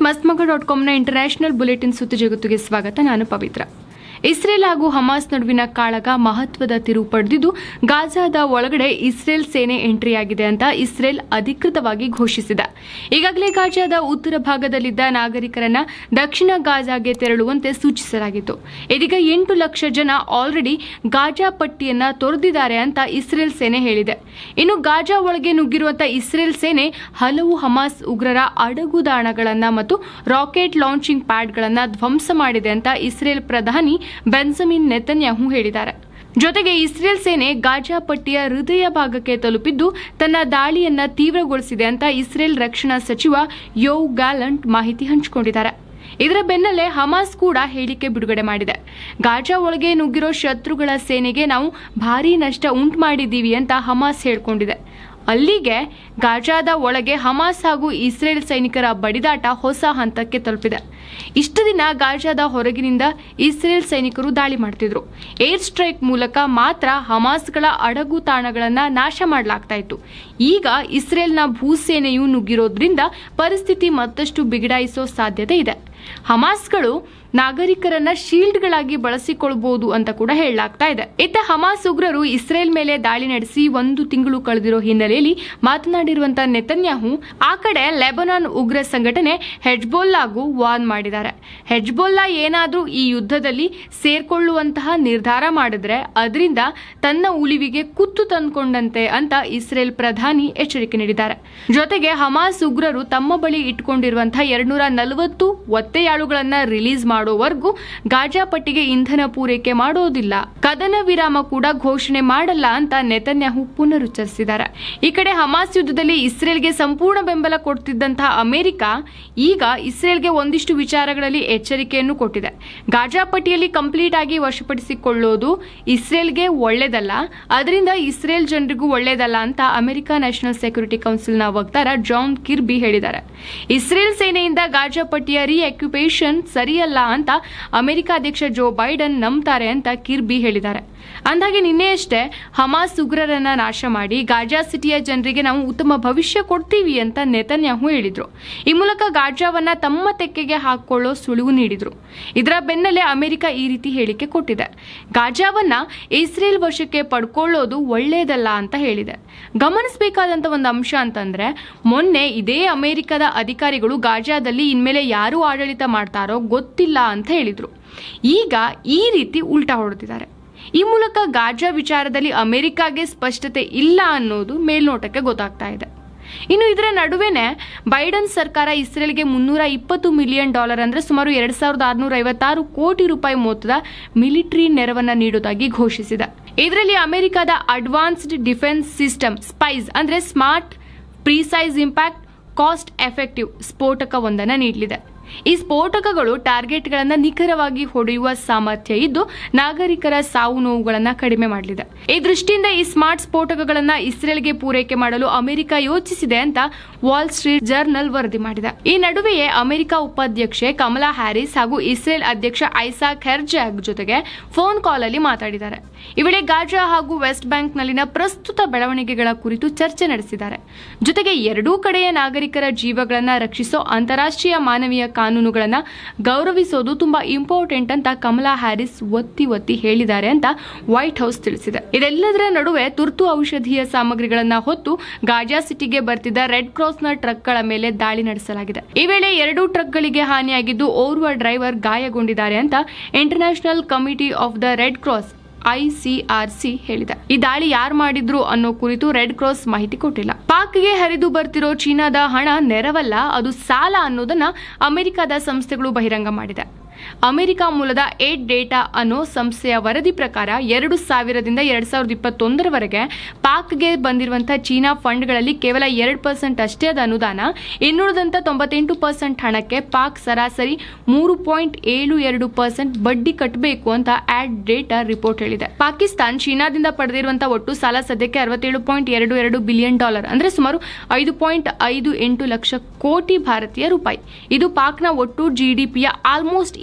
ಮಸ್ಮಗ dot ಕಾಮ್ನ international bulletin ಸುದ್ದಿ ಜಗತ್ತಿಗೆ ಸ್ವಾಗತ ನಾನು ಪವಿತ್ರ ಇಸ್ರೇಲ್ ಹಾಗೂ ಹಮಾಸ್ ನಡುವಿನ ಕಾಳಗ ಮಹತ್ವದ ತಿರುವು ಪಡೆದಿದ್ದು ಗಾಜಾದ ಒಳಗಡೆ ಇಸ್ರೇಲ್ ಸೇನೆ ಎಂಟ್ರಿಯಾಗಿದೆ ಅಂತ ಇಸ್ರೇಲ್ ಅಧಿಕೃತವಾಗಿ ಘೋಷಿಸಿದೆ ಈಗಾಗಲೇ ಗಾಜಾದ ಉತ್ತರ ಭಾಗದಲ್ಲಿದ್ದ ನಾಗರಿಕರನ್ನ ದಕ್ಷಿಣ ಗಾಜಾಗೆ ತೆರಳುವಂತೆ ಸೂಚಿಸಲಾಗಿತ್ತು ಇದೀಗ ಎಂಟು ಲಕ್ಷ ಜನ ಆಲ್ರೆಡಿ ಗಾಜಾ ಪಟ್ಟಿಯನ್ನ ತೊರೆದಿದ್ದಾರೆ ಅಂತ ಇಸ್ರೇಲ್ ಸೇನೆ ಹೇಳಿದೆ ಇನ್ನು ಗಾಜಾ ಒಳಗೆ ನುಗ್ಗಿರುವಂತಹ ಇಸ್ರೇಲ್ ಸೇನೆ ಹಲವು ಹಮಾಸ್ ಉಗ್ರರ ಅಡಗುದಾಣಗಳನ್ನ ಮತ್ತು ರಾಕೆಟ್ ಲಾಂಚಿಂಗ್ ಪ್ಯಾಡ್ಗಳನ್ನ ಧ್ವಂಸ ಮಾಡಿದೆ ಅಂತ ಇಸ್ರೇಲ್ ಪ್ರಧಾನಿ ಬೆನ್ಸಮಿನ್ ನೆತನ್ಯಾಹು ಹೇಳಿದ್ದಾರೆ ಜೊತೆಗೆ ಇಸ್ರೇಲ್ ಸೇನೆ ಗಾಜಾ ಪಟ್ಟಿಯ ಹೃದಯ ಭಾಗಕ್ಕೆ ತಲುಪಿದ್ದು ತನ್ನ ದಾಳಿಯನ್ನ ತೀವ್ರಗೊಳಿಸಿದೆ ಅಂತ ಇಸ್ರೇಲ್ ರಕ್ಷಣಾ ಸಚಿವ ಯೋವ್ ಗ್ಯಾಲಂಟ್ ಮಾಹಿತಿ ಹಂಚಿಕೊಂಡಿದ್ದಾರೆ ಇದರ ಬೆನ್ನಲ್ಲೇ ಹಮಾಸ್ ಕೂಡ ಹೇಳಿಕೆ ಬಿಡುಗಡೆ ಮಾಡಿದೆ ಗಾಜಾ ಒಳಗೆ ನುಗ್ಗಿರೋ ಶತ್ರುಗಳ ಸೇನೆಗೆ ನಾವು ಭಾರೀ ನಷ್ಟ ಉಂಟು ಮಾಡಿದ್ದೀವಿ ಅಂತ ಹಮಾಸ್ ಹೇಳ್ಕೊಂಡಿದೆ ಅಲ್ಲಿಗೆ ಗಾಜಾದ ಒಳಗೆ ಹಮಾಸ್ ಹಾಗೂ ಇಸ್ರೇಲ್ ಸೈನಿಕರ ಬಡಿದಾಟ ಹೊಸ ಹಂತಕ್ಕೆ ತಲುಪಿದೆ ಇಷ್ಟು ದಿನ ಗಾಜಾದ ಹೊರಗಿನಿಂದ ಇಸ್ರೇಲ್ ಸೈನಿಕರು ದಾಳಿ ಮಾಡ್ತಿದ್ರು ಏರ್ ಸ್ಟ್ರೈಕ್ ಮೂಲಕ ಮಾತ್ರ ಹಮಾಸ್ಗಳ ಅಡಗು ತಾಣಗಳನ್ನ ನಾಶ ಮಾಡಲಾಗ್ತಾ ಇತ್ತು ಈಗ ಇಸ್ರೇಲ್ನ ಭೂಸೇನೆಯು ನುಗ್ಗಿರೋದ್ರಿಂದ ಪರಿಸ್ಥಿತಿ ಮತ್ತಷ್ಟು ಬಿಗಡಾಯಿಸೋ ಸಾಧ್ಯತೆ ಇದೆ ಹಮಾಸ್ಗಳು ನಾಗರಿಕರನ್ನ ಶೀಲ್ಡ್ಗಳಾಗಿ ಬಳಸಿಕೊಳ್ಬಹುದು ಅಂತ ಕೂಡ ಹೇಳಲಾಗ್ತಾ ಇದೆ ಇತ್ತ ಹಮಾಸ್ ಉಗ್ರರು ಇಸ್ರೇಲ್ ಮೇಲೆ ದಾಳಿ ನಡೆಸಿ ಒಂದು ತಿಂಗಳು ಕಳೆದಿರೋ ಹಿನ್ನೆಲೆಯಲ್ಲಿ ಮಾತನಾಡಿರುವಂತಹ ನೆತನ್ಯಾಹು ಆ ಕಡೆ ಲೆಬನಾನ್ ಉಗ್ರ ಸಂಘಟನೆ ಹೆಜ್ಬೋಲ್ಲಾಗೂ ವಾರ್ನ್ ಮಾಡಿದ್ದಾರೆ ಹೆಜ್ಬೋಲ್ಲಾ ಏನಾದ್ರೂ ಈ ಯುದ್ಧದಲ್ಲಿ ಸೇರ್ಕೊಳ್ಳುವಂತಹ ನಿರ್ಧಾರ ಮಾಡಿದ್ರೆ ಅದರಿಂದ ತನ್ನ ಉಳಿವಿಗೆ ಕುತ್ತು ತಂದ್ಕೊಂಡಂತೆ ಅಂತ ಇಸ್ರೇಲ್ ಪ್ರಧಾನಿ ಎಚ್ಚರಿಕೆ ನೀಡಿದ್ದಾರೆ ಜೊತೆಗೆ ಹಮಾಸ್ ಉಗ್ರರು ತಮ್ಮ ಬಳಿ ಇಟ್ಕೊಂಡಿರುವಂತಹ ಎರಡ್ನೂರ ನಲವತ್ತು ಒತ್ತೆಯಾಳುಗಳನ್ನ ರಿಲೀಸ್ ಮಾಡೋವರೆಗೂ ಗಾಜಾ ಪಟ್ಟಿಗೆ ಇಂಧನ ಪೂರೈಕೆ ಮಾಡೋದಿಲ್ಲ ಕದನ ವಿರಾಮ ಕೂಡ ಘೋಷಣೆ ಮಾಡಲ್ಲ ಅಂತ ನೆತನ್ಯಾಹು ಪುನರುಚ್ಚರಿಸಿದ್ದಾರೆ ಈ ಕಡೆ ಹಮಾಸ್ ಯುದ್ಧದಲ್ಲಿ ಇಸ್ರೇಲ್ಗೆ ಸಂಪೂರ್ಣ ಬೆಂಬಲ ಕೊಡ್ತಿದ್ದಂತಹ ಅಮೆರಿಕ ಈಗ ಇಸ್ರೇಲ್ಗೆ ಒಂದಿಷ್ಟು ವಿಚಾರಗಳಲ್ಲಿ ಎಚ್ಚರಿಕೆಯನ್ನು ಕೊಟ್ಟಿದೆ ಗಾಜಾ ಪಟ್ಟಿಯಲ್ಲಿ ಕಂಪ್ಲೀಟ್ ಆಗಿ ವಶಪಡಿಸಿಕೊಳ್ಳೋದು ಇಸ್ರೇಲ್ಗೆ ಒಳ್ಳೇದಲ್ಲ ಅದರಿಂದ ಇಸ್ರೇಲ್ ಜನರಿಗೂ ಒಳ್ಳೇದಲ್ಲ ಅಂತ ಅಮೆರಿಕ ನ್ಯಾಷನಲ್ ಸೆಕ್ಯೂರಿಟಿ ಕೌನ್ಸಿಲ್ನ ವಕ್ತಾರ ಜಾನ್ ಕಿರ್ಬಿ ಹೇಳಿದ್ದಾರೆ ಇಸ್ರೇಲ್ ಸೇನೆಯಿಂದ ಗಾಜಾ ಪಟ್ಟಿಯ ರಿಅಕ್ಯುಪೇಷನ್ ಸರಿಯಲ್ಲ ಅಂತ ಅಮೆರಿಕ ಅಧ್ಯಕ್ಷ ಜೋ ಬೈಡನ್ ನಂಬ್ತಾರೆ ಅಂತ ಕಿರ್ಬಿ ಹೇಳಿದ್ದಾರೆ ಅಂದಾಗೆ ನಿನ್ನೆಯಷ್ಟೇ ಹಮಾಸ್ ಉಗ್ರರನ್ನ ನಾಶ ಮಾಡಿ ಗಾಜಾ ಸಿಟಿಯ ಜನರಿಗೆ ನಾವು ಉತ್ತಮ ಭವಿಷ್ಯ ಕೊಡ್ತೀವಿ ಅಂತ ನೆತನ್ಯಾಹು ಹೇಳಿದ್ರು ಈ ಮೂಲಕ ಗಾಜಾವನ್ನ ತಮ್ಮ ತೆಕ್ಕೆಗೆ ಹಾಕೊಳ್ಳೋ ಸುಳಿವು ನೀಡಿದ್ರು ಇದರ ಬೆನ್ನಲ್ಲೇ ಅಮೆರಿಕ ಈ ರೀತಿ ಹೇಳಿಕೆ ಕೊಟ್ಟಿದೆ ಗಾಜಾವನ್ನ ಇಸ್ರೇಲ್ ವಶಕ್ಕೆ ಪಡ್ಕೊಳ್ಳೋದು ಒಳ್ಳೆಯದಲ್ಲ ಅಂತ ಹೇಳಿದೆ ಗಮನಿಸಬೇಕಾದಂತ ಒಂದು ಅಂಶ ಅಂತಂದ್ರೆ ಮೊನ್ನೆ ಇದೇ ಅಮೆರಿಕದ ಅಧಿಕಾರಿಗಳು ಗಾಜಾದಲ್ಲಿ ಇನ್ಮೇಲೆ ಯಾರು ಆಡಳಿತ ಮಾಡ್ತಾರೋ ಗೊತ್ತಿಲ್ಲ ಅಂತ ಹೇಳಿದ್ರು ಈಗ ಈ ರೀತಿ ಉಲ್ಟಾ ಹೊಡೆದಿದ್ದಾರೆ ಈ ಮೂಲಕ ಗಾಜಾ ವಿಚಾರದಲ್ಲಿ ಅಮೆರಿಕಾಗೆ ಸ್ಪಷ್ಟತೆ ಇಲ್ಲ ಅನ್ನೋದು ಮೇಲ್ನೋಟಕ್ಕೆ ಗೊತ್ತಾಗ್ತಾ ಇದೆ ಇನ್ನು ಇದರ ನಡುವೆನೆ ಬೈಡನ್ ಸರ್ಕಾರ ಇಸ್ರೇಲ್ಗೆ ಮುನ್ನೂರ ಇಪ್ಪತ್ತು ಮಿಲಿಯನ್ ಡಾಲರ್ ಅಂದ್ರೆ ಸುಮಾರು ಎರಡ್ ಸಾವಿರದ ಆರುನೂರ ಐವತ್ತಾರು ಕೋಟಿ ರೂಪಾಯಿ ಮೊತ್ತದ ಮಿಲಿಟರಿ ನೆರವನ್ನ ನೀಡುವುದಾಗಿ ಘೋಷಿಸಿದೆ ಇದರಲ್ಲಿ ಅಮೆರಿಕದ ಅಡ್ವಾನ್ಸ್ಡ್ ಡಿಫೆನ್ಸ್ ಸಿಸ್ಟಮ್ ಸ್ಪೈಸ್ ಅಂದ್ರೆ smart precise impact cost effective ಸ್ಫೋಟಕವೊಂದನ್ನು ನೀಡಲಿದೆ ಈ ಸ್ಫೋಟಕಗಳು ಟಾರ್ಗೆಟ್ಗಳನ್ನು ನಿಖರವಾಗಿ ಹೊಡೆಯುವ ಸಾಮರ್ಥ್ಯ ಇದ್ದು ನಾಗರಿಕರ ಸಾವು ನೋವುಗಳನ್ನು ಕಡಿಮೆ ಮಾಡಲಿದೆ ಈ ದೃಷ್ಟಿಯಿಂದ ಈ ಸ್ಮಾರ್ಟ್ ಸ್ಫೋಟಕಗಳನ್ನು ಇಸ್ರೇಲ್ಗೆ ಪೂರೈಕೆ ಮಾಡಲು ಅಮೆರಿಕ ಯೋಚಿಸಿದೆ ಅಂತ ವಾಲ್ ಸ್ಟ್ರೀಟ್ ಜರ್ನಲ್ ವರದಿ ಮಾಡಿದೆ ಈ ನಡುವೆಯೇ ಅಮೆರಿಕ ಉಪಾಧ್ಯಕ್ಷೆ ಕಮಲಾ ಹ್ಯಾರಿಸ್ ಹಾಗೂ ಇಸ್ರೇಲ್ ಅಧ್ಯಕ್ಷ ಐಸಾಕ್ ಹೆರ್ಜಾಗ್ ಜೊತೆಗೆ ಫೋನ್ ಕಾಲ್ ಅಲ್ಲಿ ಮಾತಾಡಿದ್ದಾರೆ ಈ ವೇಳೆ ಗಾಜಾ ಹಾಗೂ ವೆಸ್ಟ್ ಬ್ಯಾಂಕ್ನಲ್ಲಿನ ಪ್ರಸ್ತುತ ಬೆಳವಣಿಗೆಗಳ ಕುರಿತು ಚರ್ಚೆ ನಡೆಸಿದ್ದಾರೆ ಜೊತೆಗೆ ಎರಡೂ ಕಡೆಯ ನಾಗರಿಕರ ಜೀವಗಳನ್ನು ರಕ್ಷಿಸೋ ಅಂತಾರಾಷ್ಟ್ರೀಯ ಮಾನವೀಯ ಕಾನೂನುಗಳನ್ನು ಗೌರವಿಸೋದು ತುಂಬಾ ಇಂಪಾರ್ಟೆಂಟ್ ಅಂತ ಕಮಲಾ ಹ್ಯಾರಿಸ್ ಒತ್ತಿ ಒತ್ತಿ ಹೇಳಿದ್ದಾರೆ ಅಂತ ವೈಟ್ ಹೌಸ್ ತಿಳಿಸಿದೆ ಇದೆಲ್ಲದರ ನಡುವೆ ತುರ್ತು ಔಷಧೀಯ ಸಾಮಗ್ರಿಗಳನ್ನ ಹೊತ್ತು ಗಾಜಾ ಸಿಟಿಗೆ ಬರ್ತಿದ್ದ ರೆಡ್ ಕ್ರಾಸ್ನ ಟ್ರಕ್ಗಳ ಮೇಲೆ ದಾಳಿ ನಡೆಸಲಾಗಿದೆ ಈ ವೇಳೆ ಎರಡೂ ಟ್ರಕ್ಗಳಿಗೆ ಹಾನಿಯಾಗಿದ್ದು ಓರ್ವ ಡ್ರೈವರ್ ಗಾಯಗೊಂಡಿದ್ದಾರೆ ಅಂತ international committee of the red cross ICRC ಹೇಳಿದೆ ಈ ದಾಳಿ ಯಾರು ಮಾಡಿದ್ರು ಅನ್ನೋ ಕುರಿತು ರೆಡ್ ಕ್ರಾಸ್ ಮಾಹಿತಿ ಕೊಟ್ಟಿಲ್ಲ ಪಾಕ್ಗೆ ಹರಿದು ಬರ್ತಿರೋ ಚೀನಾದ ಹಣ ನೆರವಲ್ಲ ಅದು ಸಾಲ ಅನ್ನೋದನ್ನ ಅಮೆರಿಕದ ಸಂಸ್ಥೆಗಳು ಬಹಿರಂಗ ಮಾಡಿದೆ ಅಮೆರಿಕ ಮೂಲದ ಏಟ್ ಡೇಟಾ ಅನ್ನೋ ಸಂಸ್ಥೆಯ ವರದಿ ಪ್ರಕಾರ ಎರಡು ಸಾವಿರದಿಂದ ಎರಡ್ ಸಾವಿರದ ಇಪ್ಪತ್ತೊಂದರವರೆಗೆ ಪಾಕ್ಗೆ ಬಂದಿರುವಂತಹ ಚೀನಾ ಫಂಡ್ಗಳಲ್ಲಿ ಕೇವಲ ಎರಡು ಪರ್ಸೆಂಟ್ ಅಷ್ಟೇ ಅದ ಅನುದಾನ ಇನ್ನುಳಿದಂತ ತೊಂಬತ್ತೆಂಟು ಪರ್ಸೆಂಟ್ ಹಣಕ್ಕೆ ಪಾಕ್ ಸರಾಸರಿ ಮೂರು ಪಾಯಿಂಟ್ ಏಳು ಎರಡು ಪರ್ಸೆಂಟ್ ಬಡ್ಡಿ ಕಟ್ಟಬೇಕು ಅಂತ ಆಡ್ ಡೇಟಾ ರಿಪೋರ್ಟ್ ಹೇಳಿದೆ ಪಾಕಿಸ್ತಾನ್ ಚೀನಾದಿಂದ ಪಡೆದಿರುವಂತಹ ಒಟ್ಟು ಸಾಲ ಸದ್ಯಕ್ಕೆ ಅರವತ್ತೇಳು ಪಾಯಿಂಟ್ ಎರಡು ಎರಡು ಬಿಲಿಯನ್ ಡಾಲರ್ ಅಂದ್ರೆ ಸುಮಾರು ಐದು ಪಾಯಿಂಟ್ ಐದು ಎಂಟು ಲಕ್ಷ ಕೋಟಿ ಭಾರತೀಯ ರೂಪಾಯಿ ಇದು ಪಾಕ್ನ ಒಟ್ಟು ಜಿಡಿಪಿಯ ಆಲ್ಮೋಸ್ಟ್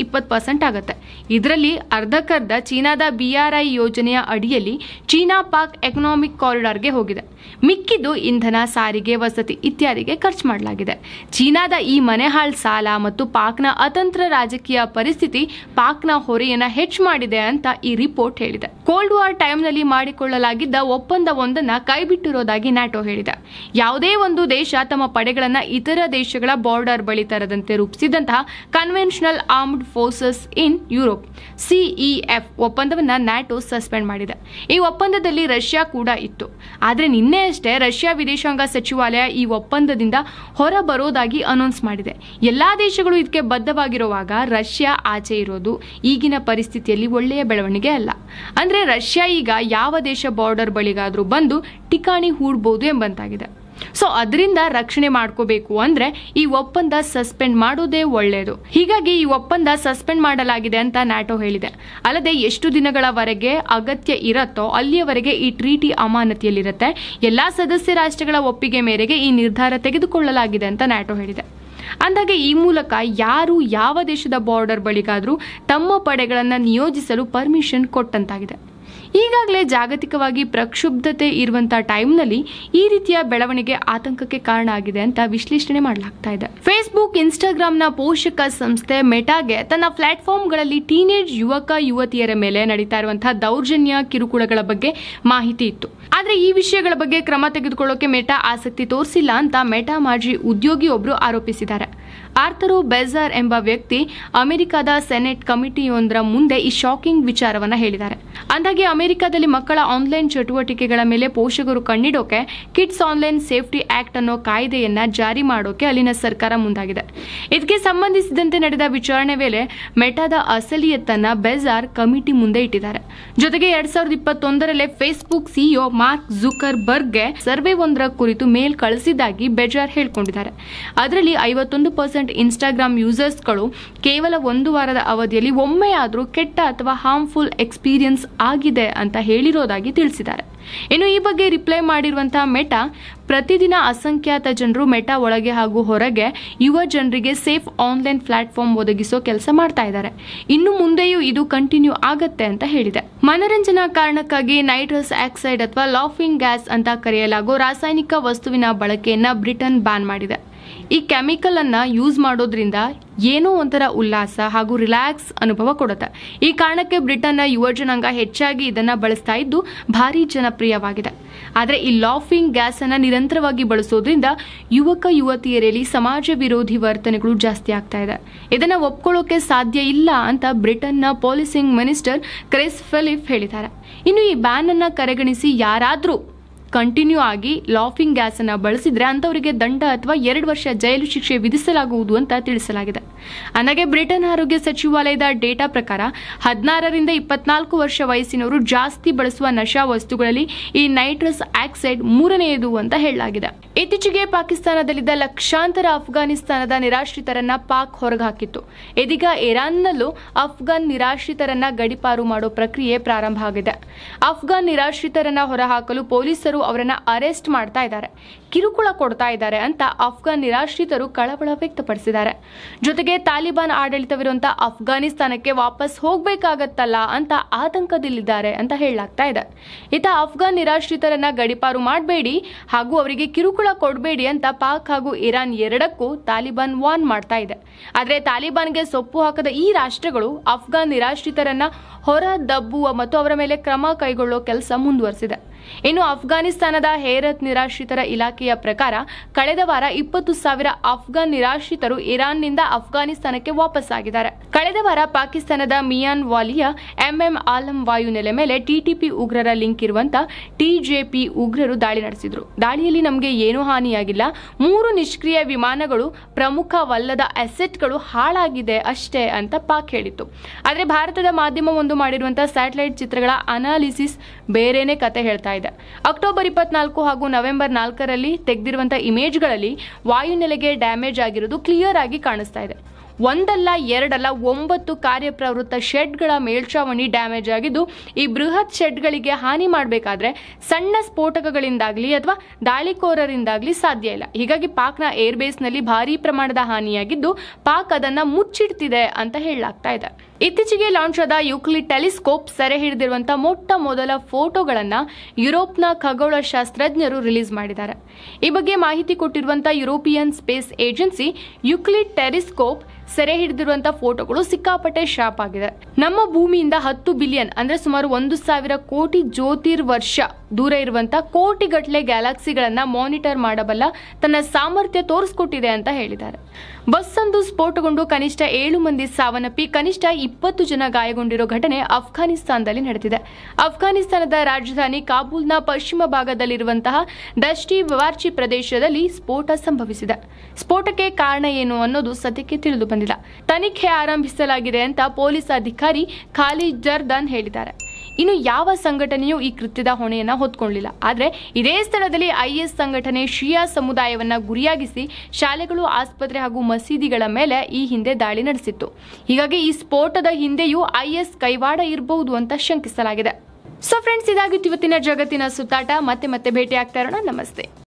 ಇಪ್ಪತ್ತು ಪರ್ಸೆಂಟ್ ಆಗುತ್ತೆ ಇದರಲ್ಲಿ ಅರ್ಧಕ್ಕರ್ಧ ಚೀನಾದ ಬಿಆರ್ಐ ಯೋಜನೆಯ ಅಡಿಯಲ್ಲಿ ಚೀನಾ ಪಾಕ್ ಎಕನಾಮಿಕ್ ಕಾರಿಡಾರ್ಗೆ ಹೋಗಿದೆ ಮಿಕ್ಕಿದ್ದು ಇಂಧನ ಸಾರಿಗೆ ವಸತಿ ಇತ್ಯಾದಿಗೆ ಖರ್ಚು ಮಾಡಲಾಗಿದೆ ಚೀನಾದ ಈ ಮನೆಹಾಳ್ ಸಾಲ ಮತ್ತು ಪಾಕ್ನ ಅತಂತ್ರ ರಾಜಕೀಯ ಪರಿಸ್ಥಿತಿ ಪಾಕ್ನ ಹೊರೆಯನ್ನ ಹೆಚ್ಚು ಮಾಡಿದೆ ಅಂತ ಈ ರಿಪೋರ್ಟ್ ಹೇಳಿದೆ ಕೋಲ್ಡ್ ವಾರ್ ಟೈಮ್ನಲ್ಲಿ ಮಾಡಿಕೊಳ್ಳಲಾಗಿದ್ದ ಒಪ್ಪಂದವೊಂದನ್ನ ಕೈಬಿಟ್ಟಿರೋದಾಗಿ ನ್ಯಾಟೋ ಹೇಳಿದೆ ಯಾವುದೇ ಒಂದು ದೇಶ ತಮ್ಮ ಪಡೆಗಳನ್ನ ಇತರ ದೇಶಗಳ ಬಾರ್ಡರ್ ಬಳಿ ತರದಂತೆ ರೂಪಿಸಿದಂತಹ conventional armed forces in Europe CEF ಒಪ್ಪಂದವನ್ನ ನ್ಯಾಟೋ ಸಸ್ಪೆಂಡ್ ಮಾಡಿದೆ ಈ ಒಪ್ಪಂದದಲ್ಲಿ ರಷ್ಯಾ ಕೂಡ ಇತ್ತು ಆದರೆ ನಿನ್ನೆ ಅಷ್ಟೇ ರಷ್ಯಾ ವಿದೇಶಾಂಗ ಸಚಿವಾಲಯ ಈ ಒಪ್ಪಂದದಿಂದ ಹೊರ ಬರೋದಾಗಿ ಅನೌನ್ಸ್ ಮಾಡಿದೆ ಎಲ್ಲಾ ದೇಶಗಳು ಇದಕ್ಕೆ ಬದ್ಧವಾಗಿರುವಾಗ ರಷ್ಯಾ ಆಚೆ ಇರೋದು ಈಗಿನ ಪರಿಸ್ಥಿತಿಯಲ್ಲಿ ಒಳ್ಳೆಯ ಬೆಳವಣಿಗೆ ಅಲ್ಲ ಅಂದ್ರೆ ರಷ್ಯಾ ಈಗ ಯಾವ ದೇಶ ಬಾರ್ಡರ್ ಬಳಿಗಾದ್ರೂ ಬಂದು ಟಿಕಾಣಿ ಹೂಡ್ಬೋದು ಎಂಬಂತಾಗಿದೆ ಸೊ ಅದರಿಂದ ರಕ್ಷಣೆ ಮಾಡ್ಕೋಬೇಕು ಅಂದ್ರೆ ಈ ಒಪ್ಪಂದ ಸಸ್ಪೆಂಡ್ ಮಾಡೋದೇ ಒಳ್ಳೆಯದು ಹೀಗಾಗಿ ಈ ಒಪ್ಪಂದ ಸಸ್ಪೆಂಡ್ ಮಾಡಲಾಗಿದೆ ಅಂತ ನ್ಯಾಟೋ ಹೇಳಿದೆ ಅಲ್ಲದೆ ಎಷ್ಟು ದಿನಗಳವರೆಗೆ ಅಗತ್ಯ ಇರತ್ತೋ ಅಲ್ಲಿಯವರೆಗೆ ಈ ಟ್ರೀಟಿ ಅಮಾನತಿಯಲ್ಲಿರುತ್ತೆ ಎಲ್ಲಾ ಸದಸ್ಯ ರಾಷ್ಟ್ರಗಳ ಒಪ್ಪಿಗೆ ಮೇರೆಗೆ ಈ ನಿರ್ಧಾರ ತೆಗೆದುಕೊಳ್ಳಲಾಗಿದೆ ಅಂತ ನ್ಯಾಟೋ ಹೇಳಿದೆ ಅಂದಾಗೆ ಈ ಮೂಲಕ ಯಾರು ಯಾವ ದೇಶದ ಬಾರ್ಡರ್ ಬಳಿಗಾದ್ರೂ ತಮ್ಮ ಪಡೆಗಳನ್ನು ನಿಯೋಜಿಸಲು ಪರ್ಮಿಷನ್ ಕೊಟ್ಟಂತಾಗಿದೆ ಈಗಾಗಲೇ ಜಾಗತಿಕವಾಗಿ ಪ್ರಕ್ಷುಬ್ಧತೆ ಇರುವಂತಹ ಟೈಮ್ನಲ್ಲಿ ಈ ರೀತಿಯ ಬೆಳವಣಿಗೆ ಆತಂಕಕ್ಕೆ ಕಾರಣ ಆಗಿದೆ ಅಂತ ವಿಶ್ಲೇಷಣೆ ಮಾಡಲಾಗ್ತಾ ಇದೆ ಫೇಸ್ಬುಕ್ ಇನ್ಸ್ಟಾಗ್ರಾಂನ ಪೋಷಕ ಸಂಸ್ಥೆ ಮೆಟಾಗೆ ತನ್ನ ಪ್ಲಾಟ್ಫಾರ್ಮ್ಗಳಲ್ಲಿ ಟೀನೇಜ್ ಯುವಕ ಯುವತಿಯರ ಮೇಲೆ ನಡೀತಾ ಇರುವಂತಹ ದೌರ್ಜನ್ಯ ಕಿರುಕುಳಗಳ ಬಗ್ಗೆ ಮಾಹಿತಿ ಇತ್ತು ಆದ್ರೆ ಈ ವಿಷಯಗಳ ಬಗ್ಗೆ ಕ್ರಮ ತೆಗೆದುಕೊಳ್ಳೋಕೆ ಮೆಟಾ ಆಸಕ್ತಿ ತೋರಿಸಿಲ್ಲ ಅಂತ ಮೆಟಾ ಮಾಜಿ ಉದ್ಯೋಗಿಯೊಬ್ಬರು ಆರೋಪಿಸಿದ್ದಾರೆ ಆರ್ಥರೋ ಬೆಜಾರ್ ಎಂಬ ವ್ಯಕ್ತಿ ಅಮೆರಿಕದ ಸೆನೆಟ್ ಕಮಿಟಿಯೊಂದರ ಮುಂದೆ ಈ ಶಾಕಿಂಗ್ ವಿಚಾರವನ್ನ ಹೇಳಿದ್ದಾರೆ ಅಂದಾಗೆ ಅಮೆರಿಕದಲ್ಲಿ ಮಕ್ಕಳ ಆನ್ಲೈನ್ ಚಟುವಟಿಕೆಗಳ ಮೇಲೆ ಪೋಷಕರು ಕಣ್ಣಿಡೋಕೆ ಕಿಡ್ಸ್ ಆನ್ಲೈನ್ ಸೇಫ್ಟಿ ಆಕ್ಟ್ ಅನ್ನೋ ಕಾಯ್ದೆಯನ್ನ ಜಾರಿ ಮಾಡೋಕೆ ಅಲ್ಲಿನ ಸರ್ಕಾರ ಮುಂದಾಗಿದೆ ಇದಕ್ಕೆ ಸಂಬಂಧಿಸಿದಂತೆ ನಡೆದ ವಿಚಾರಣೆ ವೇಳೆ ಮೆಟಾದ ಅಸಲಿಯತ್ತನ್ನ ಬೆಜಾರ್ ಕಮಿಟಿ ಮುಂದೆ ಇಟ್ಟಿದ್ದಾರೆ ಜೊತೆಗೆ ಎರಡ್ ಸಾವಿರದ ಇಪ್ಪತ್ತೊಂದರಲ್ಲೇ ಫೇಸ್ಬುಕ್ ಸಿಇಒ ಮಾರ್ಕ್ ಜುಕರ್ ಬರ್ಗ್ಗೆ ಸರ್ವೆ ಒಂದರ ಕುರಿತು ಮೇಲ್ ಕಳಿಸಿದ್ದಾಗಿ ಬೆಜಾರ್ ಹೇಳ್ಕೊಂಡಿದ್ದಾರೆ ಅದರಲ್ಲಿ ಐವತ್ತೊಂದು ಪರ್ಸೆಂಟ್ ಇನ್ಸ್ಟಾಗ್ರಾಮ್ ಯೂಸರ್ಸ್ಗಳು ಕೇವಲ ಒಂದು ವಾರದ ಅವಧಿಯಲ್ಲಿ ಒಮ್ಮೆಯಾದರೂ ಕೆಟ್ಟ ಅಥವಾ ಹಾರ್ಮ್ಫುಲ್ ಎಕ್ಸ್ಪೀರಿಯನ್ಸ್ ಆಗಿದೆ ಅಂತ ಹೇಳಿರೋದಾಗಿ ತಿಳಿಸಿದ್ದಾರೆ ಇನ್ನು ಈ ಬಗ್ಗೆ ರಿಪ್ಲೈ ಮಾಡಿರುವಂತಹ ಮೆಟಾ ಪ್ರತಿದಿನ ಅಸಂಖ್ಯಾತ ಜನರು ಮೆಟಾ ಒಳಗೆ ಹಾಗೂ ಹೊರಗೆ ಯುವ ಜನರಿಗೆ ಸೇಫ್ ಆನ್ಲೈನ್ ಪ್ಲಾಟ್ಫಾರ್ಮ್ ಒದಗಿಸೋ ಕೆಲಸ ಮಾಡ್ತಾ ಇದ್ದಾರೆ ಇನ್ನು ಮುಂದೆಯೂ ಇದು ಕಂಟಿನ್ಯೂ ಆಗತ್ತೆ ಅಂತ ಹೇಳಿದೆ ಮನರಂಜನಾ ಕಾರಣಕ್ಕಾಗಿ ನೈಟ್ರಸ್ ಆಕ್ಸೈಡ್ ಅಥವಾ ಲಾಫಿಂಗ್ ಗ್ಯಾಸ್ ಅಂತ ಕರೆಯಲಾಗೋ ರಾಸಾಯನಿಕ ವಸ್ತುವಿನ ಬಳಕೆಯನ್ನ ಬ್ರಿಟನ್ ಬ್ಯಾನ್ ಮಾಡಿದೆ ಈ ಕೆಮಿಕಲ್ ಅನ್ನ ಯೂಸ್ ಮಾಡೋದ್ರಿಂದ ಏನೋ ಒಂಥರ ಉಲ್ಲಾಸ ಹಾಗೂ ರಿಲ್ಯಾಕ್ಸ್ ಅನುಭವ ಕೊಡುತ್ತೆ ಈ ಕಾರಣಕ್ಕೆ ಬ್ರಿಟನ್ನ ಯುವ ಜನಾಂಗ ಹೆಚ್ಚಾಗಿ ಇದನ್ನ ಬಳಸ್ತಾ ಇದ್ದು ಭಾರಿ ಜನಪ್ರಿಯವಾಗಿದೆ ಆದರೆ ಈ ಲಾಫಿಂಗ್ ಗ್ಯಾಸ್ ಅನ್ನ ನಿರಂತರವಾಗಿ ಬಳಸೋದ್ರಿಂದ ಯುವಕ ಯುವತಿಯರಲ್ಲಿ ಸಮಾಜ ವಿರೋಧಿ ವರ್ತನೆಗಳು ಜಾಸ್ತಿ ಆಗ್ತಾ ಇದೆ ಇದನ್ನ ಒಪ್ಕೊಳ್ಳೋಕೆ ಸಾಧ್ಯ ಇಲ್ಲ ಅಂತ ಬ್ರಿಟನ್ನ ಪಾಲಿಸಿಂಗ್ ಮಿನಿಸ್ಟರ್ ಕ್ರಿಸ್ ಫಿಲಿಪ್ ಹೇಳಿದ್ದಾರೆ ಇನ್ನು ಈ ಬ್ಯಾನ್ ಅನ್ನ ಕರೆಗಣಿಸಿ ಯಾರಾದ್ರೂ ಕಂಟಿನ್ಯೂ ಆಗಿ ಲಾಫಿಂಗ್ ಗ್ಯಾಸ್ ಅನ್ನ ಬಳಸಿದ್ರೆ ಅಂತವರಿಗೆ ದಂಡ ಅಥವಾ ಎರಡು ವರ್ಷ ಜೈಲು ಶಿಕ್ಷೆ ವಿಧಿಸಲಾಗುವುದು ಅಂತ ತಿಳಿಸಲಾಗಿದೆ ಅಂದಾಗೆ ಬ್ರಿಟನ್ ಆರೋಗ್ಯ ಸಚಿವಾಲಯದ ಡೇಟಾ ಪ್ರಕಾರ ಹದಿನಾರರಿಂದ ಇಪ್ಪತ್ನಾಲ್ಕು ವರ್ಷ ವಯಸ್ಸಿನವರು ಜಾಸ್ತಿ ಬಳಸುವ ನಶಾ ವಸ್ತುಗಳಲ್ಲಿ ಈ ನೈಟ್ರಸ್ ಆಕ್ಸೈಡ್ ಮೂರನೆಯದು ಅಂತ ಹೇಳಲಾಗಿದೆ ಇತ್ತೀಚೆಗೆ ಪಾಕಿಸ್ತಾನದಲ್ಲಿದ್ದ ಲಕ್ಷಾಂತರ ಅಫ್ಘಾನಿಸ್ತಾನದ ನಿರಾಶ್ರಿತರನ್ನ ಪಾಕ್ ಹೊರಗಾಕಿತ್ತು ಇದೀಗ ಇರಾನ್ನಲ್ಲೂ ಅಫ್ಘಾನ್ ನಿರಾಶ್ರಿತರನ್ನ ಗಡಿಪಾರು ಮಾಡೋ ಪ್ರಕ್ರಿಯೆ ಪ್ರಾರಂಭ ಆಗಿದೆ ಅಫ್ಘಾನ್ ನಿರಾಶ್ರಿತರನ್ನ ಹೊರಹಾಕಲು ಪೊಲೀಸರು ಅವರನ್ನ ಅರೆಸ್ಟ್ ಮಾಡ್ತಾ ಇದ್ದಾರೆ ಕಿರುಕುಳ ಕೊಡ್ತಾ ಇದ್ದಾರೆ ಅಂತ ಅಫ್ಘಾನ್ ನಿರಾಶ್ರಿತರು ಕಳವಳ ವ್ಯಕ್ತಪಡಿಸಿದ್ದಾರೆ ಜೊತೆಗೆ ತಾಲಿಬಾನ್ ಆಡಳಿತವಿರುವಂತಹ ಅಫ್ಘಾನಿಸ್ತಾನಕ್ಕೆ ವಾಪಸ್ ಹೋಗ್ಬೇಕಾಗತ್ತಲ್ಲ ಅಂತ ಆತಂಕದಲ್ಲಿದ್ದಾರೆ ಅಂತ ಹೇಳಲಾಗ್ತಾ ಇದೆ ಇತ ಅಫ್ಘಾನ್ ನಿರಾಶ್ರಿತರನ್ನ ಗಡಿಪಾರು ಮಾಡಬೇಡಿ ಹಾಗೂ ಅವರಿಗೆ ಕಿರುಕುಳ ಕೊಡಬೇಡಿ ಅಂತ ಪಾಕ್ ಹಾಗೂ ಇರಾನ್ ಎರಡಕ್ಕೂ ತಾಲಿಬಾನ್ ವಾರ್ನ್ ಮಾಡ್ತಾ ಇದೆ ಆದರೆ ತಾಲಿಬಾನ್ಗೆ ಸೊಪ್ಪು ಹಾಕದ ಈ ರಾಷ್ಟ್ರಗಳು ಅಫ್ಘಾನ್ ನಿರಾಶ್ರಿತರನ್ನ ಹೊರ ದಬ್ಬುವ ಮತ್ತು ಅವರ ಮೇಲೆ ಕ್ರಮ ಕೈಗೊಳ್ಳೋ ಕೆಲಸ ಮುಂದುವರೆಸಿದೆ ಇನ್ನು ಅಫ್ಘಾನಿಸ್ತಾನದ ಹೇರತ್ ನಿರಾಶ್ರಿತರ ಇಲಾಖೆಯ ಪ್ರಕಾರ ಕಳೆದ ವಾರ ಇಪ್ಪತ್ತು ಸಾವಿರ ಅಫ್ಘಾನ್ ನಿರಾಶ್ರಿತರು ಇರಾನ್ನಿಂದ ಅಫ್ಘಾನಿಸ್ತಾನಕ್ಕೆ ವಾಪಸ್ಸಾಗಿದ್ದಾರೆ ಕಳೆದ ವಾರ ಪಾಕಿಸ್ತಾನದ ಮಿಯಾನ್ ವಾಲಿಯ ಎಂಎಂ ಆಲಂ ವಾಯುನೆಲೆ ಮೇಲೆ ಟಿಟಿಪಿ ಉಗ್ರರ ಲಿಂಕ್ ಇರುವಂತ ಟಿಜೆಪಿ ಉಗ್ರರು ದಾಳಿ ನಡೆಸಿದ್ರು ದಾಳಿಯಲ್ಲಿ ನಮಗೆ ಏನೂ ಹಾನಿಯಾಗಿಲ್ಲ ಮೂರು ನಿಷ್ಕ್ರಿಯ ವಿಮಾನಗಳು ಪ್ರಮುಖವಲ್ಲದ ಅಸೆಟ್ಗಳು ಹಾಳಾಗಿದೆ ಅಷ್ಟೇ ಅಂತ ಪಾಕ್ ಹೇಳಿತ್ತು ಆದರೆ ಭಾರತದ ಮಾಧ್ಯಮವೊಂದು ಮಾಡಿರುವಂತಹ ಸ್ಯಾಟಲೈಟ್ ಚಿತ್ರಗಳ ಅನಾಲಿಸಿಸ್ ಬೇರೆನೇ ಕತೆ ಹೇಳ್ತಾ ಇದೆ ಅಕ್ಟೋಬರ್ ಇಪ್ಪತ್ನಾಲ್ಕು ಹಾಗೂ ನವೆಂಬರ್ ನಾಲ್ಕರಲ್ಲಿ ತೆಗೆದಿರುವಂತಹ ಇಮೇಜ್ಗಳಲ್ಲಿ ವಾಯುನೆಲೆಗೆ ಡ್ಯಾಮೇಜ್ ಆಗಿರೋದು ಕ್ಲಿಯರ್ ಆಗಿ ಕಾಣಿಸ್ತಾ ಇದೆ ಒಂದಲ್ಲ ಎರಡಲ್ಲ ಒಂಬತ್ತು ಕಾರ್ಯಪ್ರವೃತ್ತ ಶೆಡ್ಗಳ ಮೇಲ್ಛಾವಣಿ ಡ್ಯಾಮೇಜ್ ಆಗಿದ್ದು ಈ ಬೃಹತ್ ಶೆಡ್ಗಳಿಗೆ ಹಾನಿ ಮಾಡಬೇಕಾದ್ರೆ ಸಣ್ಣ ಸ್ಫೋಟಕಗಳಿಂದಾಗ್ಲಿ ಅಥವಾ ದಾಳಿಕೋರರಿಂದಾಗ್ಲಿ ಸಾಧ್ಯ ಇಲ್ಲ ಹೀಗಾಗಿ ಪಾಕ್ನ ಏರ್ಬೇಸ್ನಲ್ಲಿ ಭಾರೀ ಪ್ರಮಾಣದ ಹಾನಿಯಾಗಿದ್ದು ಪಾಕ್ ಅದನ್ನ ಮುಚ್ಚಿಡ್ತಿದೆ ಅಂತ ಹೇಳಲಾಗ್ತಾ ಇದೆ ಇತ್ತೀಚೆಗೆ ಲಾಂಚ್ ಆದ ಯುಕ್ಲಿಡ್ ಟೆಲಿಸ್ಕೋಪ್ ಸೆರೆ ಹಿಡಿದಿರುವಂತಹ ಮೊಟ್ಟ ಮೊದಲ ಫೋಟೋಗಳನ್ನ ಯುರೋಪ್ನ ಖಗೋಳ ಶಾಸ್ತ್ರಜ್ಞರು ರಿಲೀಸ್ ಮಾಡಿದ್ದಾರೆ ಈ ಬಗ್ಗೆ ಮಾಹಿತಿ ಕೊಟ್ಟಿರುವಂತಹ European space agency Euclid telescope ಸೆರೆ ಹಿಡಿದಿರುವಂತಹ ಫೋಟೋಗಳು ಸಿಕ್ಕಾಪಟ್ಟೆ ಶಾಪ್ ಆಗಿದೆ ನಮ್ಮ ಭೂಮಿಯಿಂದ ಹತ್ತು ಬಿಲಿಯನ್ ಅಂದ್ರೆ ಸುಮಾರು ಒಂದು ಸಾವಿರ ಕೋಟಿ ಜ್ಯೋತಿರ್ವರ್ಷ ದೂರ ಇರುವಂತಹ ಕೋಟಿಗಟ್ಟಲೆ ಗ್ಯಾಲಕ್ಸಿಗಳನ್ನ ಮಾನಿಟರ್ ಮಾಡಬಲ್ಲ ತನ್ನ ಸಾಮರ್ಥ್ಯ ತೋರಿಸ್ಕೊಟ್ಟಿದೆ ಅಂತ ಹೇಳಿದ್ದಾರೆ ಬಸ್ ಒಂದು ಸ್ಫೋಟಗೊಂಡು ಕನಿಷ್ಠ ಏಳು ಮಂದಿ ಸಾವನ್ನಪ್ಪಿ ಕನಿಷ್ಠ ಇಪ್ಪತ್ತು ಜನ ಗಾಯಗೊಂಡಿರೋ ಘಟನೆ ಅಫ್ಘಾನಿಸ್ತಾನದಲ್ಲಿ ನಡೆದಿದೆ ಅಫ್ಘಾನಿಸ್ತಾನದ ರಾಜಧಾನಿ ಕಾಬೂಲ್ನ ಪಶ್ಚಿಮ ಭಾಗದಲ್ಲಿರುವಂತಹ ದಷ್ಟಿ ವಾರ್ಚಿ ಪ್ರದೇಶದಲ್ಲಿ ಸ್ಫೋಟ ಸಂಭವಿಸಿದೆ ಸ್ಫೋಟಕ್ಕೆ ಕಾರಣ ಏನು ಅನ್ನೋದು ಸದ್ಯಕ್ಕೆ ತಿಳಿದು ಬಂದಿಲ್ಲ ತನಿಖೆ ಆರಂಭಿಸಲಾಗಿದೆ ಅಂತ ಪೊಲೀಸ್ ಅಧಿಕಾರಿ ಖಾಲಿದ್ ಜರ್ದಾನ್ ಹೇಳಿದ್ದಾರೆ ಇನ್ನು ಯಾವ ಸಂಘಟನೆಯೂ ಈ ಕೃತ್ಯದ ಹೊಣೆಯನ್ನ ಹೊತ್ಕೊಳ್ಳಿಲ್ಲ ಆದರೆ ಇದೇ ಸ್ಥಳದಲ್ಲಿ ಐಎಸ್ ಸಂಘಟನೆ ಶಿಯಾ ಸಮುದಾಯವನ್ನ ಗುರಿಯಾಗಿಸಿ ಶಾಲೆಗಳು ಆಸ್ಪತ್ರೆ ಹಾಗೂ ಮಸೀದಿಗಳ ಮೇಲೆ ಈ ಹಿಂದೆ ದಾಳಿ ನಡೆಸಿತ್ತು ಹೀಗಾಗಿ ಈ ಸ್ಫೋಟದ ಹಿಂದೆಯೂ ಐಎಸ್ ಕೈವಾಡ ಇರಬಹುದು ಅಂತ ಶಂಕಿಸಲಾಗಿದೆ ಸೊ ಫ್ರೆಂಡ್ಸ್ ಇದಾಗಿತ್ತು ಇವತ್ತಿನ ಜಗತ್ತಿನ ಸುತ್ತಾಟ ಮತ್ತೆ ಮತ್ತೆ ಭೇಟಿ ಆಗ್ತಾ ಇರೋಣ ನಮಸ್ತೆ